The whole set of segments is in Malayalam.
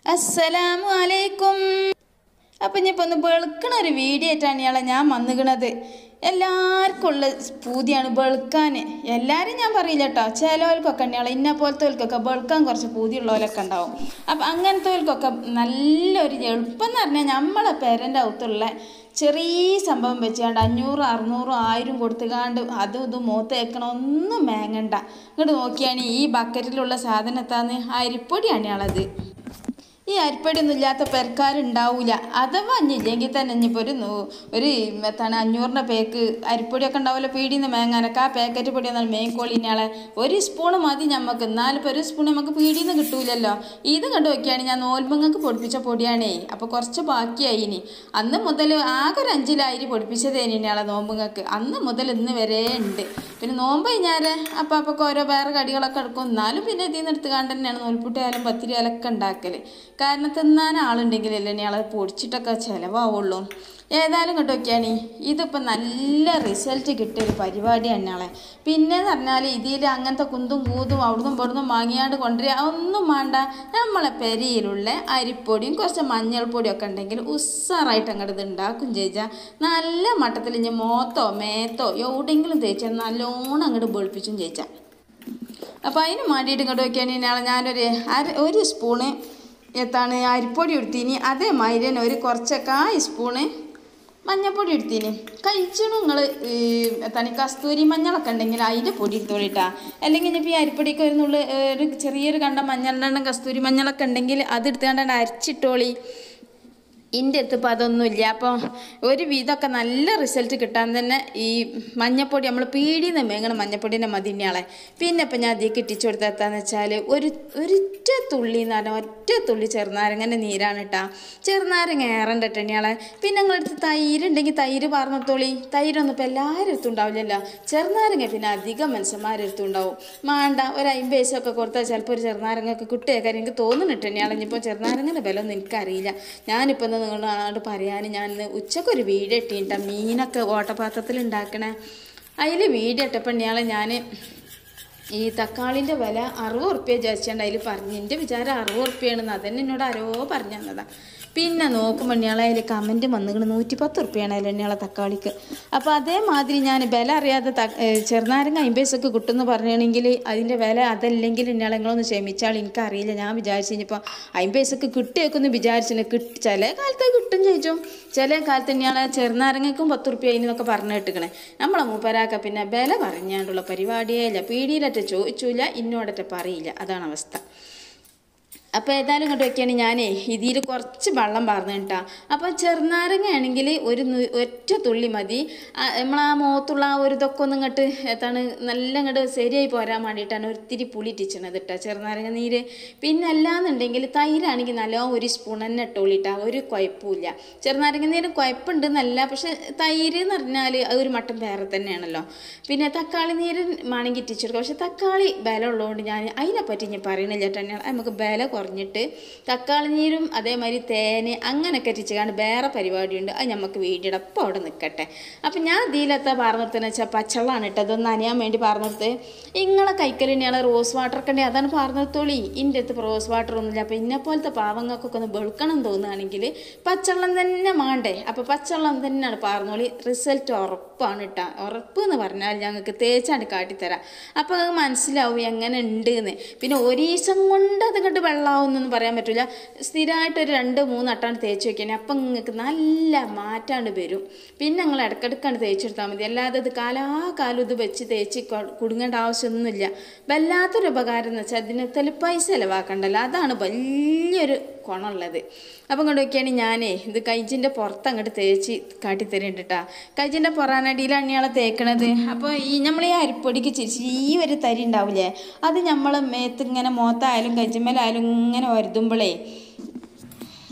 അസ്സലാമു അലൈക്കും അപ്പം ഇനിയിപ്പോൾ ഒന്ന് വെളുക്കണ ഒരു വീഡിയോ ആയിട്ടാണ് ഇയാളെ ഞാൻ വന്നുകണത് എല്ലാവർക്കും ഉള്ള പൂതിയാണ് വെളുക്കാൻ എല്ലാവരും ഞാൻ പറയില്ല കേട്ടോ ചിലവർക്കൊക്കെ ഇയാളെ ഇന്ന പോലത്തെവർക്കൊക്കെ വെളുക്കാൻ കുറച്ച് പൂതിയുള്ളവരൊക്കെ ഉണ്ടാവും അപ്പം അങ്ങനത്തെവർക്കൊക്കെ നല്ലൊരു എളുപ്പം എന്ന് പറഞ്ഞാൽ നമ്മളെ പേരൻ്റെ അകത്തുള്ള ചെറിയ സംഭവം വെച്ചാണ്ട് അഞ്ഞൂറ് അറുന്നൂറ് ആയിരം കൊടുത്തുകാണ്ട് അതും ഇതും മൂത്ത് വെക്കണം ഒന്നും മേങ്ങണ്ട ഇങ്ങോട്ട് നോക്കിയാണ് ഈ ബക്കറ്റിലുള്ള സാധനം എത്താന്ന് അരിപ്പൊടിയാണ് ഇയാളത് ഈ അരിപ്പടിയൊന്നും ഇല്ലാത്ത പെരക്കാരുണ്ടാവൂല അഥവാ ഇല്ലെങ്കിൽ തന്നെ ഇനിയിപ്പോൾ ഒരു നൂ- ഒരു എത്താണ് അഞ്ഞൂറിൻ്റെ പേക്ക് അരിപ്പൊടിയൊക്കെ ഉണ്ടാവില്ല പീടിയിൽ നിന്ന് മേങ്ങാനൊക്കെ ആ പാക്കറ്റ് പൊടി എന്നാൽ മേങ്കോളിനാളെ ഒരു സ്പൂൺ മതി ഞമ്മക്ക് എന്നാലിപ്പോൾ ഒരു സ്പൂൺ നമുക്ക് പീടിയിൽ നിന്ന് കിട്ടൂലല്ലോ ഇത് കണ്ടു നോക്കിയാണ് ഞാൻ നോൽമങ്ങൾക്ക് പൊടിപ്പിച്ച പൊടിയാണേ അപ്പോൾ കുറച്ച് ബാക്കിയായി ഇനി അന്ന് മുതൽ ആകെ ഒരു അഞ്ചിലായിരം പൊടിപ്പിച്ചതേനി ഇയാളെ നോമ്പുങ്ങൾക്ക് അന്ന് മുതൽ ഇന്ന് വരെ ഉണ്ട് പിന്നെ നോമ്പ് കഴിഞ്ഞാൽ അപ്പം അപ്പൊക്കെ ഓരോ വേറെ കടികളൊക്കെ എടുക്കും എന്നാലും പിന്നെ ഇതിൽ നിന്ന് എടുത്ത് കണ്ട് തന്നെയാണ് നൂൽപ്പുട്ടിയായാലും പത്തിരിയാലൊക്കെ ഉണ്ടാക്കൽ കാരണം തിന്നാൻ ആളുണ്ടെങ്കിലല്ലേ ഇയാളെ പൊടിച്ചിട്ടൊക്കെ ചിലവാവുള്ളൂ ഏതായാലും കേട്ടോ നോക്കിയാണ് ഇതിപ്പോൾ നല്ല റിസൾട്ട് കിട്ടിയ ഒരു പരിപാടിയാണ് ഞങ്ങളെ പിന്നെ എന്ന് പറഞ്ഞാൽ ഇതിൽ അങ്ങനത്തെ കുന്തും കൂതും അവിടുന്നും ഇവിടുന്നും വാങ്ങിയാണ്ട് കൊണ്ടുവരിക ഒന്നും വേണ്ട നമ്മളെ പെരിയിലുള്ള അരിപ്പൊടിയും കുറച്ച് മഞ്ഞൾപ്പൊടിയും ഒക്കെ ഉണ്ടെങ്കിൽ ഉസ്സാറായിട്ട് അങ്ങോട്ട് ഇത് ഉണ്ടാക്കും ചേച്ചാൽ നല്ല മട്ടത്തിൽ ഇനി മോത്തോ മേത്തോ എവിടെയെങ്കിലും തേച്ചാൽ നല്ലോണം അങ്ങോട്ട് വെളുപ്പിച്ചും ചേച്ചാൽ അപ്പോൾ അതിന് വേണ്ടിയിട്ട് ഇങ്ങോട്ട് നോക്കിയാണെങ്കിൽ നാളെ ഞാനൊരു അര ഒരു സ്പൂണ് എത്താണ് അരിപ്പൊടി എടുത്തീനി അതേമാതിരി തന്നെ ഒരു കുറച്ചൊക്കെ ആ സ്പൂണ് മഞ്ഞപ്പൊടി എടുത്തീനി കഴിച്ചണു നിങ്ങൾ എത്താണ് ഈ കസ്തൂരി മഞ്ഞളൊക്കെ ഉണ്ടെങ്കിൽ അതിൻ്റെ പൊടി എടുത്തോളിട്ടാ അല്ലെങ്കിൽ ഇനിയിപ്പോൾ ഈ അരിപ്പൊടിക്ക് ഒരു നുള്ളു ഏ, ഒരു ചെറിയൊരു കണ്ട മഞ്ഞളിൻ്റെ കസ്തൂരി മഞ്ഞളൊക്കെ ഉണ്ടെങ്കിൽ അത് എടുത്തുകൊണ്ട് അരച്ചിട്ടോളി ഇൻ്റെ അടുത്തിപ്പോൾ അതൊന്നുമില്ല അപ്പോൾ ഒരു വിധമൊക്കെ നല്ല റിസൾട്ട് കിട്ടാൻ തന്നെ ഈ മഞ്ഞപ്പൊടി നമ്മൾ പീടിയിൽ നിന്ന് മേങ്ങണം മഞ്ഞപ്പൊടീൻ്റെ മതിന്യാളെ പിന്നെ ഇപ്പം ഞാൻ അതിൽ കിട്ടിച്ചു കൊടുത്താന്ന് വെച്ചാൽ ഒരു ഒരൊറ്റ തുള്ളി എന്ന് പറഞ്ഞാൽ ഒറ്റ തുള്ളി ചെറുനാരങ്ങൻ്റെ നീരാണ് കേട്ടാ ചെറുനാരങ്ങ ഏറണ്ട ടെണ്യാളെ പിന്നെ നിങ്ങളടുത്ത് തൈര് ഉണ്ടെങ്കിൽ തൈര് പാർന്നത്തോളി തൈരൊന്നും ഇപ്പോൾ എല്ലാവരും അടുത്തും ഉണ്ടാവില്ലല്ലോ ചെറുനാരങ്ങ പിന്നെ അധികം മനുഷ്യന്മാരുടെ അടുത്തും ഉണ്ടാവും മാണ്ട ഒരു അമ്പത് പൈസയൊക്കെ കൊടുത്താൽ ചിലപ്പോൾ ഒരു ചെറുനാരങ്ങയൊക്കെ കിട്ടിയേക്കാരം എനിക്ക് തോന്നുന്നുണ്ട് ടെണ്യാളെ ഇനിയിപ്പോൾ ചെറുനാരങ്ങൻ്റെ വില ഒന്നും എനിക്കറിയില്ല ഞാനിപ്പോൾ ഇന്ന് നിങ്ങളോട് പറയാൻ ഞാൻ ഇന്ന് ഉച്ചക്കൊരു വീഡിയോ ഇട്ടിട്ട മീനൊക്കെ ഓട്ടപാത്രത്തിൽ ഉണ്ടാക്കണേ അതിൽ വീഡിയോ ഇട്ടപ്പോൾ ഇയാളെ ഞാൻ ഈ തക്കാളിൻ്റെ വില അറുപത് ഉറുപ്പ്യ വിചാരിച്ചാണ്ട് അതിൽ പറഞ്ഞു എൻ്റെ വിചാരം അറുപത് ഉറുപ്പ്യാണെന്ന് അതന്നെ എന്നോട് ആരോ പറഞ്ഞു തന്നതാ പിന്നെ നോക്കുമ്പോൾ ഇയാളെ അതിൽ കമൻറ്റ് വന്നിങ്ങനെ നൂറ്റി പത്ത് ഉറുപ്പ്യാണ് അതിൽ ഇയാളെ തക്കാളിക്ക് അപ്പോൾ അതേമാതിരി ഞാൻ വില അറിയാതെ ത ഏഹ് ചെറുനാരങ്ങ അമ്പേസൊക്കെ കിട്ടുമെന്ന് പറഞ്ഞാണെങ്കിൽ അതിൻ്റെ വില അതല്ലെങ്കിൽ ഇയാളെ നിങ്ങളൊന്ന് ക്ഷമിച്ചാൽ എനിക്കറിയില്ല ഞാൻ വിചാരിച്ചു കഴിഞ്ഞപ്പോൾ അമ്പേസൊക്കെ കിട്ടിയേക്കൊന്ന് വിചാരിച്ചിന് കിട്ടി ചില കാലത്ത് കിട്ടും ചോദിച്ചു ചില കാലത്ത് ഇയാളെ ചെറുനാരങ്ങക്കും പത്ത് ഉറുപ്പ്യ അതിനൊക്കെ പറഞ്ഞു കേട്ടിക്കണേ നമ്മളെ മൂപ്പരാക്ക പിന്നെ വില പറഞ്ഞാണ്ടുള്ള പരിപാടിയേ ഇല്ല പീടിയിലറ്റ ചോദിച്ചില്ല ഇന്നോടറ്റ പറയില്ല അതാണ് അവസ്ഥ അപ്പോൾ ഏതായാലും ഇങ്ങോട്ട് വെക്കുകയാണ് ഞാനേ ഇതിൽ കുറച്ച് വെള്ളം പാർന്നു കേട്ടാ അപ്പോൾ ചെറുനാരങ്ങ ആണെങ്കിൽ ഒരു നു- ഒറ്റ തുള്ളി മതി നമ്മൾ ആ മുഖത്തുള്ള ആ ഒരു ഇതൊക്കെ ഒന്ന് ഇങ്ങോട്ട് എത്താണ് നല്ല ഇങ്ങോട്ട് ശരിയായി പോരാൻ വേണ്ടിയിട്ടാണ് ഒത്തിരി പുളി ഇട്ടിച്ചണത് കേട്ടോ ചെറുനാരങ്ങ നീര് പിന്നെ അല്ലാന്നുണ്ടെങ്കിൽ തൈരാണെങ്കിൽ നല്ല ഒരു സ്പൂൺ തന്നെ ഇട്ടോളിട്ടാ ഒരു കുഴപ്പമില്ല ചെറുനാരങ്ങ നീര് കുഴപ്പമുണ്ടെന്നല്ല പക്ഷെ തൈര് എന്ന് പറഞ്ഞാൽ അത് ഒരു മട്ടൻ വേറെ തന്നെയാണല്ലോ പിന്നെ തക്കാളി നീര് വേണമെങ്കിൽ ഇറ്റിച്ചെടുക്കാം പക്ഷെ തക്കാളി ബലം ഉള്ളതുകൊണ്ട് ഞാൻ അതിനെപ്പറ്റി ഞാൻ പറയണില്ല തന്നെ നമുക്ക് ബല കുറഞ്ഞിട്ട് തക്കാളി നീരും അതേമാതിരി തേന് അങ്ങനെയൊക്കെ ഇറ്റിച്ചുകൊണ്ട് വേറെ പരിപാടിയുണ്ട് അത് നമുക്ക് വീടിയുടെ അപ്പം അവിടെ നിൽക്കട്ടെ അപ്പം ഞാൻ ഇതിലെത്താ പറഞ്ഞിടത്തെന്ന് വെച്ചാൽ പച്ചവെള്ളമാണ് ഇട്ടത് ഒന്ന് അനിയാൻ വേണ്ടി പറഞ്ഞിടത്ത് ഇങ്ങളെ കൈക്കലിനെയാണ് റോസ് വാട്ടർ ഒക്കെ ഉണ്ടെങ്കിൽ അതാണ് പറഞ്ഞിടത്തോളി ഇൻ്റെ അടുത്ത് റോസ് വാട്ടർ ഒന്നുമില്ല അപ്പം ഇന്നെ പോലത്തെ പാവങ്ങൾക്കൊക്കെ ഒന്ന് വെളുക്കണം തോന്നുകയാണെങ്കിൽ പച്ചവെള്ളം തന്നെ വേണ്ടേ അപ്പോൾ പച്ചവെള്ളം തന്നെയാണ് പറഞ്ഞോളി റിസൾട്ട് ഉറപ്പാണ് കേട്ടോ ഉറപ്പ് എന്ന് പറഞ്ഞാൽ ഞങ്ങൾക്ക് തേച്ചാണ്ട് കാട്ടിത്തരാം അപ്പോൾ അത് മനസ്സിലാവും എങ്ങനെ ഉണ്ട് എന്ന് പിന്നെ ഒരു ദിവസം കൊണ്ട് അത് കണ്ട് വെള്ളമാവുന്നൊന്നും പറയാൻ പറ്റില്ല സ്ഥിരമായിട്ട് ഒരു രണ്ട് മൂന്ന് അട്ടാണ് തേച്ച് വെക്കണേ അപ്പം നിങ്ങൾക്ക് നല്ല മാറ്റാണ്ട് വരും പിന്നെ നിങ്ങൾ ഇടയ്ക്കിടയ്ക്കാണ് തേച്ചെടുത്താൽ മതി അല്ലാതെ ഇത് കാലാകാലം ഇത് വെച്ച് തേച്ച് കൊ- കുടുങ്ങേണ്ട ആവശ്യമൊന്നുമില്ല വല്ലാത്തൊരു ഉപകാരം എന്ന് വെച്ചാൽ അതിന് പൈസ ചിലവാക്കണ്ടല്ലോ അതാണ് വലിയൊരു ഗുണമുള്ളത് അപ്പം ഇങ്ങോട്ട് നോക്കിയാണ് ഞാനേ ഇത് കൈജിൻ്റെ പുറത്ത് അങ്ങോട്ട് തേച്ച് കാട്ടിത്തരുന്നുണ്ട് കേട്ടോ കൈജിൻ്റെ പുറാനടിയിലാണ് ഇയാളെ തേക്കണത് അപ്പോൾ ഈ നമ്മൾ ഈ അരിപ്പൊടിക്ക് ചിരിച്ച് ഈ ഒരു തരി ഉണ്ടാവില്ലേ അത് നമ്മൾ മേത്ത് ഇങ്ങനെ മോത്തായാലും കൈജിമ്മലായാലും ഇങ്ങനെ വരുതുമ്പോഴേ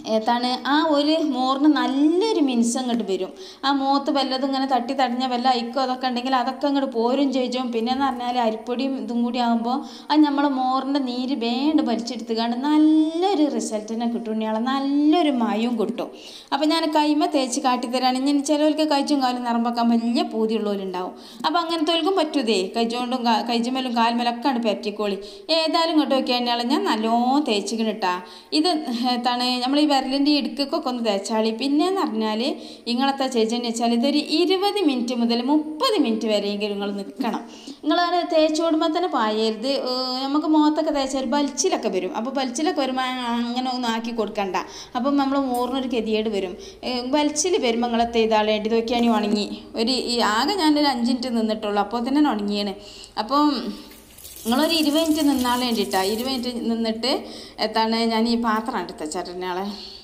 ഏതാണ് ആ ഒരു മോറിന് നല്ലൊരു മിനുസം അങ്ങോട്ട് വരും ആ മോത്ത് വല്ലതും ഇങ്ങനെ തട്ടി തടഞ്ഞ വല്ല അയക്കോ അതൊക്കെ ഉണ്ടെങ്കിൽ അതൊക്കെ അങ്ങോട്ട് പോരും ചെയ്യും പിന്നെ എന്ന് പറഞ്ഞാൽ അരിപ്പൊടിയും ഇതും കൂടി ആകുമ്പോൾ അത് നമ്മളെ മോറിൻ്റെ നീര് വേണ്ട വലിച്ചെടുത്തുകൊണ്ട് നല്ലൊരു റിസൾട്ടിനെ കിട്ടും ഉണ്ണിയാളെ നല്ലൊരു മയവും കിട്ടും അപ്പം ഞാൻ കൈമ തേച്ച് കാട്ടിത്തരാണ് ഇനി ചിലവർക്ക് കഴിച്ചും കാലും നിറമ്പക്കാൻ വലിയ പൂതിയുള്ളവരുണ്ടാവും അപ്പം അങ്ങനത്തെ പറ്റൂതേ കഴിച്ചുകൊണ്ടും കഴിച്ചുമേലും കാൽമേലൊക്കെ ആണ് പറ്റിക്കോളി ഏതായാലും ഇങ്ങോട്ട് നോക്കിയാൽ ഞാൻ നല്ലോണം തേച്ചിക്കണിട്ടാ ഇത് എന്താണ് നമ്മൾ ഈ വിരലിൻ്റെ ഇടുക്കൊക്കെ ഒന്ന് തേച്ചാളി പിന്നെന്ന് പറഞ്ഞാൽ ഇങ്ങളത്തെ ചേച്ചെന്ന് വെച്ചാൽ ഇതൊരു ഇരുപത് മിനിറ്റ് മുതൽ മുപ്പത് മിനിറ്റ് വരെയെങ്കിലും നിങ്ങൾ നിൽക്കണം നിങ്ങളത് തേച്ച് വിടുമ്പോൾ തന്നെ പായരുത് ഏഹ് നമുക്ക് മുഖത്തൊക്കെ തേച്ചാൽ ബലിച്ചിലൊക്കെ വരും അപ്പോൾ ബലിച്ചിലൊക്കെ വരുമ്പോൾ അങ്ങനെ ഒന്നും ആക്കി കൊടുക്കണ്ട അപ്പം നമ്മൾ മോറിനൊരു ഗതിയേട് വരും ബലിച്ചിൽ വരുമ്പോൾ നിങ്ങളെ ചെയ്താളേണ്ടി നോക്കിയാണെങ്കിൽ ഉണങ്ങി ഒരു ഈ ആകെ ഞാനൊരു അഞ്ച് മിനിറ്റ് നിന്നിട്ടുള്ളൂ അപ്പോൾ തന്നെ ഉണങ്ങിയാണ് അപ്പം നിങ്ങളൊരു ഇരുപത് മിനിറ്റ് നിന്നാളെ വേണ്ടിയിട്ടാ ഇരുപത് മിനിറ്റ് നിന്നിട്ട് എത്താണ് ഞാൻ ഈ പാത്രം എടുത്ത ചേട്ടനാളെ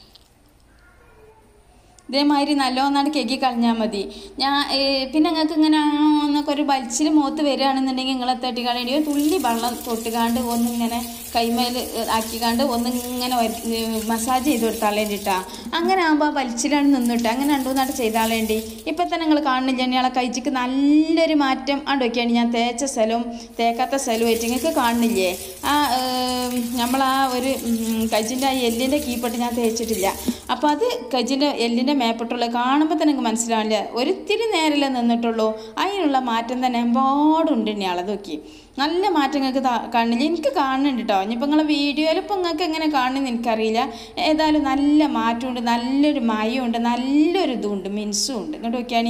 ഇതേമാതിരി നല്ലോന്നാണ് കെക്കി കളഞ്ഞാൽ മതി ഞാൻ ഏ, പിന്നെ നിങ്ങൾക്ക് ഇങ്ങനെ എന്നൊക്കെ ഒരു വലിച്ചിൽ മുഖത്ത് വരികയാണെന്നുണ്ടെങ്കിൽ നിങ്ങളെ തട്ടിക്കാളേണ്ടി ഒരു തുള്ളി വെള്ളം തൊട്ടുകാണ്ട് ഒന്നിങ്ങനെ കൈമേൽ ആക്കിക്കാണ്ട് ഒന്നിങ്ങനെ മസാജ് ചെയ്ത് കൊടുത്താൽ വേണ്ടിയിട്ടാ അങ്ങനെ ആകുമ്പോൾ ആ വലിച്ചിലാണ് നിന്നിട്ട് അങ്ങനെ രണ്ടു മൂന്നാട്ട് ചെയ്താളേണ്ടി ഇപ്പം തന്നെ നിങ്ങൾ കാണുന്നില്ല ഇയാളെ കഴിച്ചിക്ക് നല്ലൊരു മാറ്റം ആണ്ടൊക്കെയാണ് ഞാൻ തേച്ച സ്ഥലവും തേക്കാത്ത സ്ഥലവും ആയിട്ട് നിങ്ങൾക്ക് കാണുന്നില്ലേ ആ നമ്മൾ ആ ഒരു കജിൻ്റെ ആ എല്ലിൻ്റെ കീപ്പട്ട് ഞാൻ തേച്ചിട്ടില്ല അപ്പോൾ അത് കജിൻ്റെ എല്ലിൻ്റെ മേപ്പെട്ടുള്ള കാണുമ്പോൾ തന്നെ നിങ്ങൾക്ക് മനസ്സിലാവില്ല ഒരിത്തിരി നേരമല്ലേ നിന്നിട്ടുള്ളൂ അതിനുള്ള മാറ്റം തന്നെ എമ്പാടുണ്ട് ഇയാളെ നോക്കി നല്ല മാറ്റം നിങ്ങൾക്ക് കാണില്ല എനിക്ക് കാണുന്നുണ്ട് കേട്ടോ ഇനിയിപ്പോൾ നിങ്ങളെ വീഡിയോയിൽ ഇപ്പോൾ നിങ്ങൾക്ക് എങ്ങനെ കാണുമെന്ന് എനിക്കറിയില്ല ഏതായാലും നല്ല മാറ്റമുണ്ട് നല്ലൊരു മയമുണ്ട് നല്ലൊരു ഇതുണ്ട് മിൻസും ഉണ്ട് ഇങ്ങോട്ട് നോക്കിയാണി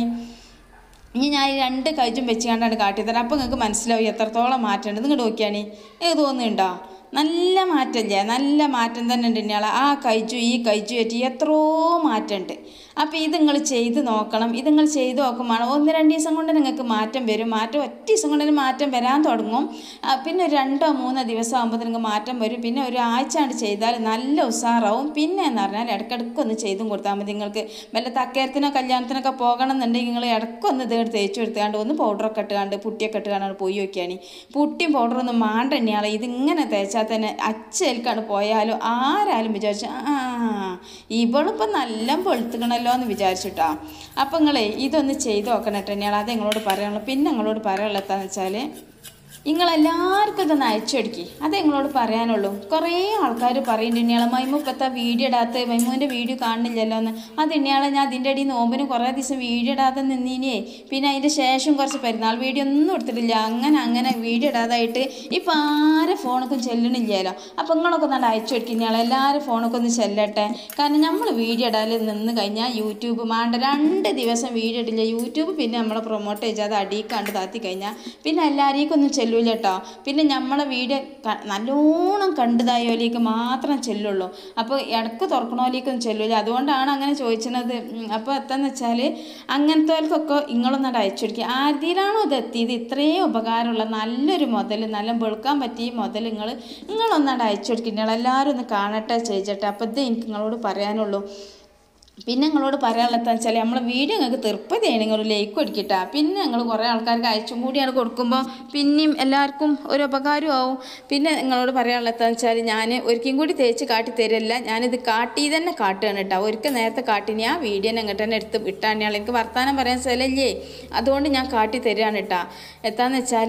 ഇനി ഞാൻ ഈ രണ്ട് കൈജും വെച്ച് കണ്ടാണ് കാട്ടിത്തരാം അപ്പോൾ നിങ്ങൾക്ക് മനസ്സിലാവും എത്രത്തോളം മാറ്റമുണ്ട് നിങ്ങൾ നോക്കിയാണ് ഏത് തോന്നുന്നുണ്ടോ നല്ല മാറ്റമില്ലേ നല്ല മാറ്റം തന്നെ ഉണ്ട് ഇനിയാളെ ആ കൈജു ഈ കൈജു ആയിട്ട് എത്രയോ മാറ്റമുണ്ട് അപ്പോൾ ഇത് നിങ്ങൾ ചെയ്ത് നോക്കണം ഇത് നിങ്ങൾ ചെയ്ത് നോക്കുമ്പോൾ ഒന്ന് രണ്ട് ദിവസം കൊണ്ട് നിങ്ങൾക്ക് മാറ്റം വരും മാറ്റം ഒറ്റ ദിവസം കൊണ്ട് തന്നെ മാറ്റം വരാൻ തുടങ്ങും ആ, പിന്നെ ഒരു രണ്ടോ മൂന്നോ ദിവസം ആകുമ്പോൾ നിങ്ങൾക്ക് മാറ്റം വരും പിന്നെ ഒരു ആഴ്ച കൊണ്ട് ചെയ്താൽ നല്ല ഉഷാറാവും പിന്നെ എന്ന് പറഞ്ഞാൽ ഇടയ്ക്കിടയ്ക്ക് ഒന്ന് ചെയ്തും കൊടുത്താൽ മതി നിങ്ങൾക്ക് വല്ല തക്കേരത്തിനോ കല്യാണത്തിനൊക്കെ പോകണം എന്നുണ്ടെങ്കിൽ നിങ്ങൾ ഇടയ്ക്കൊന്ന് ഇതേട് തേച്ച് കൊടുത്തുകൊണ്ട് ഒന്ന് പൗഡറൊക്കെ ഇട്ടുകാണ്ട് പുട്ടിയൊക്കെ ഇട്ടുകാണ്ട് പോയി നോക്കിയാണ് പുട്ടിയും പൗഡറൊന്നും മാണ്ട തന്നെയാണ് ഇതിങ്ങനെ തേച്ചാൽ തന്നെ അച്ചേൽക്കാണ് പോയാലും ആരാലും വിചാരിച്ചു ആ ഇവളിപ്പോൾ നല്ല പൊളുത്തുക്കണല്ലോ എന്ന് വിചാരിച്ചിട്ടാ അപ്പം നിങ്ങളെ ഇതൊന്ന് ചെയ്ത് നോക്കണം കേട്ടോ തന്നെയാണ് അത് നിങ്ങളോട് പറയാനുള്ളൂ പിന്നെ നിങ്ങളോട് പറയാനുള്ളത് എന്താണെന്ന് വെച്ചാൽ നിങ്ങളെല്ലാവർക്കും ഇതൊന്ന് അയച്ചൊടുക്കി അത് നിങ്ങളോട് പറയാനുള്ളൂ കുറേ ആൾക്കാർ പറയുന്നുണ്ട് ഇനിയാളെ മൈമ ഇപ്പോഴത്തെ വീഡിയോ ഇടാത്ത മൈമുവിൻ്റെ വീഡിയോ കാണുന്നില്ലല്ലോ എന്ന് അത് ഇനിയാളെ ഞാൻ അതിൻ്റെ അടിയിൽ നോമ്പിന് കുറേ ദിവസം വീഡിയോ ഇടാതെ നിന്നീനേ പിന്നെ അതിൻ്റെ ശേഷം കുറച്ച് പെരുന്നാൾ വീഡിയോ ഒന്നും എടുത്തിട്ടില്ല അങ്ങനെ അങ്ങനെ വീഡിയോ ഇടാതായിട്ട് ഇപ്പം ആരെ ഫോണൊക്കെ ചെല്ലണില്ലല്ലോ അപ്പം നിങ്ങളൊക്കെ നല്ല അയച്ചു കൊടുക്കും ഇനിയാളെ എല്ലാവരും ഫോണൊക്കെ ഒന്ന് ചെല്ലട്ടെ കാരണം നമ്മൾ വീഡിയോ ഇടാൽ നിന്ന് കഴിഞ്ഞാൽ യൂട്യൂബ് മാണ്ട രണ്ട് ദിവസം വീഡിയോ ഇടില്ല യൂട്യൂബ് പിന്നെ നമ്മളെ പ്രൊമോട്ട് ചെയ്ത് അത് അടിയിൽ കണ്ട് താത്തി കഴിഞ്ഞാൽ പിന്നെ എല്ലാവരേക്കും ഒന്നും ചെല്ലൂല കേട്ടോ പിന്നെ നമ്മളെ വീഡിയോ ക- നല്ലോണം കണ്ടതായോലേക്ക് മാത്രം ചെല്ലുള്ളൂ അപ്പോൾ ഇടക്ക് തുറക്കണോലേക്കൊന്നും ചെല്ലൂല അതുകൊണ്ടാണ് അങ്ങനെ ചോദിച്ചത് അപ്പോൾ എത്താന്ന് വെച്ചാൽ അങ്ങനത്തെവർക്കൊക്കെ ഇങ്ങളൊന്നും അയച്ചു കൊടുക്കുക ആരുതിയിലാണോ ഇത് എത്തിയത് ഇത്രയും ഉപകാരമുള്ള നല്ലൊരു മുതൽ നല്ല വെളുക്കാൻ പറ്റിയ മുതൽ നിങ്ങൾ നിങ്ങളൊന്നാണ്ട് അയച്ചു കൊടുക്കുക നിങ്ങളെല്ലാവരും ഒന്ന് കാണട്ടെ ചെയ്യട്ടെ അപ്പോൾ ഇത് എനിക്ക് നിങ്ങളോട് പറയാനുള്ളൂ പിന്നെ നിങ്ങളോട് പറയാനുള്ളത് വെച്ചാൽ നമ്മളെ വീഡിയോ നിങ്ങൾക്ക് തൃപ്തിയാണ് നിങ്ങൾ ലൈക്ക് അടിക്കട്ടാ പിന്നെ ഞങ്ങൾ കുറേ ആൾക്കാർക്ക് അയച്ചും കൂടിയാണ് കൊടുക്കുമ്പോൾ പിന്നെയും എല്ലാവർക്കും ഒരു ഉപകാരവും ആവും പിന്നെ നിങ്ങളോട് പറയാനുള്ളത് വെച്ചാൽ ഞാൻ ഒരിക്കലും കൂടി തേച്ച് കാട്ടി തരില്ല ഞാനിത് കാട്ടി തന്നെ കാട്ടുകയാണ് കേട്ടോ ഒരിക്കൽ നേരത്തെ കാട്ടിനി ആ വീഡിയോ അങ്ങോട്ട് തന്നെ എടുത്ത് വിട്ടാണ് എനിക്ക് വർത്തമാനം പറയാൻ സ്ഥലമില്ലേ അതുകൊണ്ട് ഞാൻ കാട്ടി തരികയാണ് കേട്ടോ എത്താന്ന് വെച്ചാൽ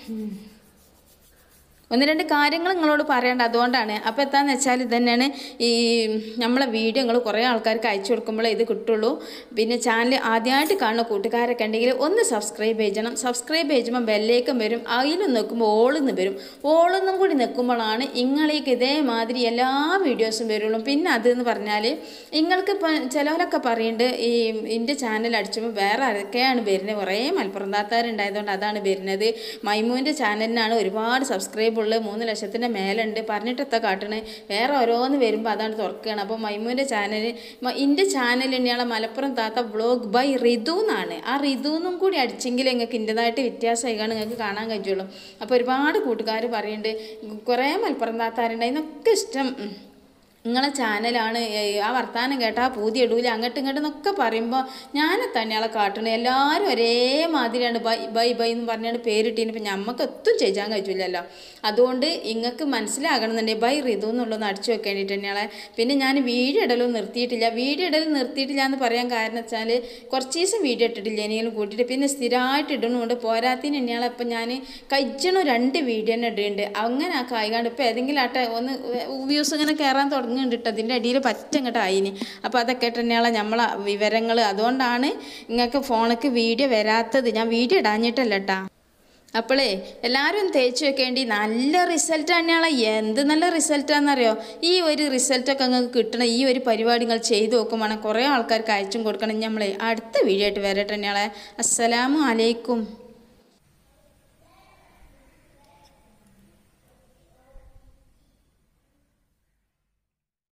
ഒന്ന് രണ്ട് കാര്യങ്ങൾ നിങ്ങളോട് പറയേണ്ട അതുകൊണ്ടാണ് അപ്പോൾ എന്താണെന്ന് വെച്ചാൽ ഇത് തന്നെയാണ് ഈ നമ്മളെ വീഡിയോ നിങ്ങൾ കുറേ ആൾക്കാർക്ക് അയച്ചു കൊടുക്കുമ്പോഴേ ഇത് കിട്ടുള്ളൂ പിന്നെ ചാനൽ ആദ്യമായിട്ട് കാണുന്ന കൂട്ടുകാരൊക്കെ ഉണ്ടെങ്കിൽ ഒന്ന് സബ്സ്ക്രൈബ് ചെയ്യണം സബ്സ്ക്രൈബ് ചെയ്യുമ്പോൾ ബെല്ലേക്കും വരും അതിലും നിൽക്കുമ്പോൾ ഓളിന്ന് വരും ഓളൊന്നും കൂടി നിൽക്കുമ്പോഴാണ് ഇങ്ങളേക്ക് ഇതേമാതിരി എല്ലാ വീഡിയോസും വരുള്ളൂ പിന്നെ അതെന്ന് പറഞ്ഞാൽ നിങ്ങൾക്ക് ഇപ്പം ചിലവരൊക്കെ പറയുന്നുണ്ട് ഈ എൻ്റെ ചാനൽ അടിച്ചുമ്പോൾ വേറെ ആരൊക്കെയാണ് വരുന്നത് കുറേ മലപ്പുറം താത്താരുണ്ടായതുകൊണ്ട് അതാണ് വരുന്നത് മൈമൂവിൻ്റെ ചാനലിനാണ് ഒരുപാട് സബ്സ്ക്രൈബ് ഉള്ളത് മൂന്ന് ലക്ഷത്തിൻ്റെ മേലുണ്ട് പറഞ്ഞിട്ടെത്താ കാട്ടണ് വേറെ ഓരോന്ന് വരുമ്പോൾ അതാണ് തുറക്കുകയാണ് അപ്പോൾ മൈമൂവിൻ്റെ ചാനൽ എൻ്റെ ചാനൽ തന്നെയാണ് മലപ്പുറം താത്ത വ്ളോഗ് ബൈ റിതു എന്നാണ് ആ റിതു എന്നും കൂടി അടിച്ചെങ്കിൽ നിങ്ങൾക്ക് ഇൻ്റെതായിട്ട് വ്യത്യാസമായിക്കാണ് നിങ്ങൾക്ക് കാണാൻ കഴിയുള്ളൂ അപ്പോൾ ഒരുപാട് കൂട്ടുകാർ പറയുന്നുണ്ട് കുറേ മലപ്പുറം താത്താരുണ്ട് അതിനൊക്കെ ഇഷ്ടം ഉം. നിങ്ങളെ ചാനലാണ് ഏയ് ആ വർത്താനം കേട്ടാ പൂതി ഇടൂല അങ്ങോട്ടും ഇങ്ങോട്ടും എന്നൊക്കെ പറയുമ്പോൾ ഞാൻ തന്നെയാളെ കാട്ടണത് എല്ലാവരും ഒരേ മാതിരിയാണ് ബൈ ബൈ ബൈ എന്ന് പറഞ്ഞാണ് പേരിട്ടീന് ഇപ്പം ഞമ്മക്ക് ഒത്തും ചെയ്യാൻ കഴിച്ചില്ലല്ലോ അതുകൊണ്ട് ഇങ്ങക്ക് മനസ്സിലാകണമെന്നുണ്ടെങ്കിൽ ബൈ റിതു എന്നുള്ളതൊന്ന് അടിച്ചു വെക്കേണ്ടിട്ട് തന്നെയാളെ പിന്നെ ഞാൻ വീഡിയോ ഇടലും നിർത്തിയിട്ടില്ല വീഡിയോ ഇടൽ നിർത്തിയിട്ടില്ല എന്ന് പറയാൻ കാരണം വെച്ചാൽ കുറച്ച് ദിവസം വീഡിയോ ഇട്ടിട്ടില്ല ഇനിയും കൂട്ടിയിട്ട് പിന്നെ സ്ഥിരമായിട്ട് ഇടണമുണ്ട് പോരാത്തിന് തന്നെയാളെ ഇപ്പം ഞാൻ കഴിച്ചണ രണ്ട് വീഡിയോ തന്നെ ഇടുന്നുണ്ട് അങ്ങനെ ആ കായികാണ്ട് ഇപ്പം ഏതെങ്കിലും ആട്ടെ ഒന്ന് വ്യൂസ് ഇങ്ങനെ കയറാൻ തുടങ്ങുന്നുണ്ട് കേട്ടോ അതിൻ്റെ അടിയിൽ പറ്റങ്ങോട്ട് ആയിന് അപ്പോൾ അതൊക്കെ തന്നെയാണ് നമ്മളെ വിവരങ്ങൾ അതുകൊണ്ടാണ് നിങ്ങൾക്ക് ഫോണിക്ക് വീഡിയോ വരാത്തത് ഞാൻ വീഡിയോ ഇടാഞ്ഞിട്ടല്ല കേട്ടാ അപ്പോളേ എല്ലാവരും തേച്ച് വെക്കേണ്ടി നല്ല റിസൾട്ട് തന്നെയാണ് എന്ത് നല്ല റിസൾട്ടാണെന്നറിയോ ഈ ഒരു റിസൾട്ടൊക്കെ നിങ്ങൾക്ക് കിട്ടണം ഈ ഒരു പരിപാടി നിങ്ങൾ ചെയ്ത് നോക്കുമ്പോൾ കുറേ ആൾക്കാർക്ക് അയച്ചും കൊടുക്കണം നമ്മളെ അടുത്ത വീഡിയോ ആയിട്ട് വരട്ടെ തന്നെയാളെ അസ്സലാമു അലൈക്കും